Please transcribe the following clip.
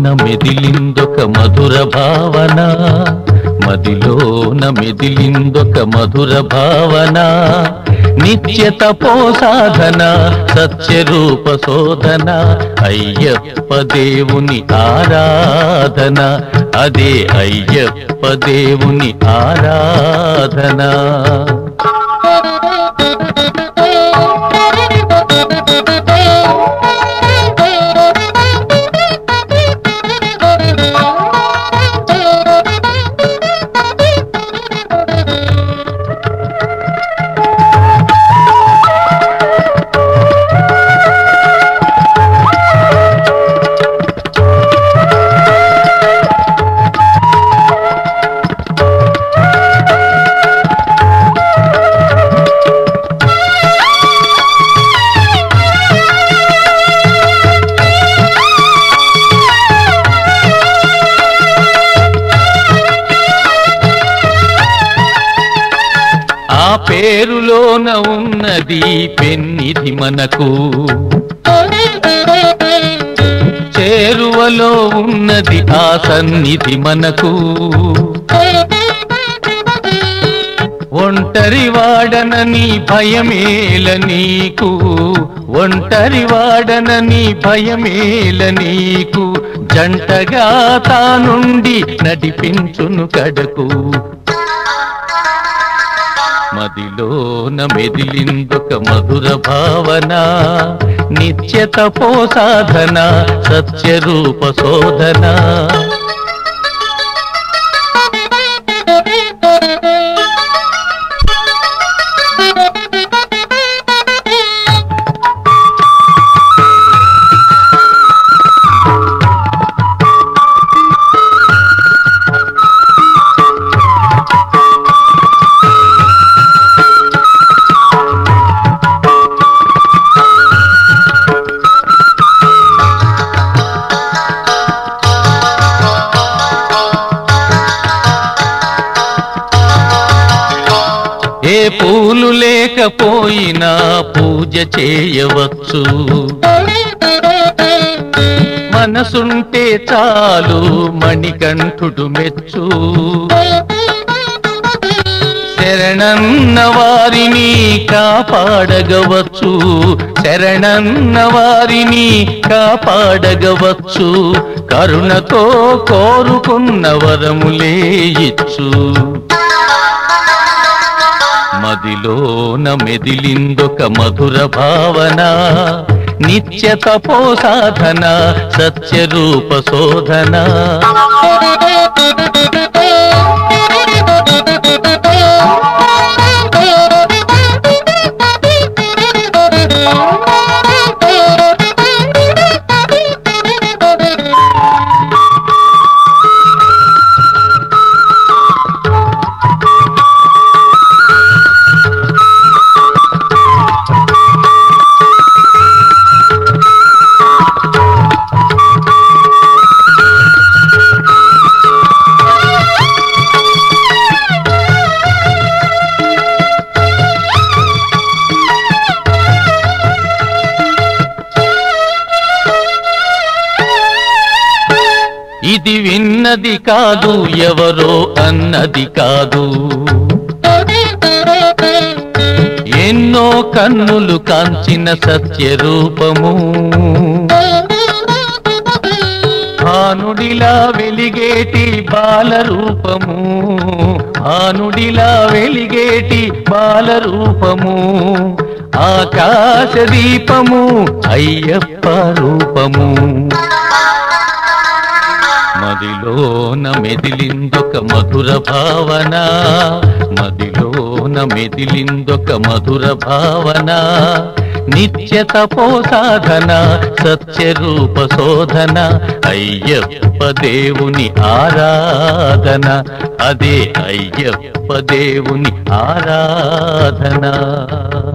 మదిలోన మెదిలిందొక మధుర భావన మదిలోన మెదిలిందొక మధుర భావన నిత్య తపో సాధన సత్యరూప శోధన అయ్యప్ప దేవుని ఆరాధన అదే అయ్యప్ప దేవుని ఆరాధన ఆ పేరులోన ఉన్నది పెన్నిధి మనకు చేరువలో ఉన్నది ఆ సన్నిధి మనకు ఒంటరి వాడనని భయమేల నీకు ఒంటరి వాడనని భయమేల నీకు జంటగా తానుండి నడిపించును కడకు మదిలోన మెదిలిందొక మధుర భావన నిత్య తపో సాధన సత్యరూప శోధన ఏ పూలు లేకపోయినా పూజ చేయవచ్చు మనసుంటే చాలు మణికంఠుడు మెచ్చు శరణన్న వారిని కాపాడగవచ్చు శరణన్న వారిని కాపాడగవచ్చు కరుణతో కోరుకున్న వరములే ఇచ్చు మదిలోన మెదిలిందొక మధుర భావన నిత్య తపో సాధన సత్యరూప శోధన ఇది విన్నది కాదు ఎవరో అన్నది కాదు ఎన్నో కన్నులు కాంచిన సత్య రూపము భానుడిలా వెలిగేటి బాల రూపము భానుడిలా వెలిగేటి బాల రూపము ఆకాశ దీపము అయ్యప్ప రూపము మదిలోన మెదిలిందొక మధుర భావన మదిలోన మెదిలిందొక మధుర భావన నిత్య తపో సాధన సత్యరూప శోధన అయ్యప్ప దేవుని ఆరాధన అదే అయ్యప్ప దేవుని ఆరాధన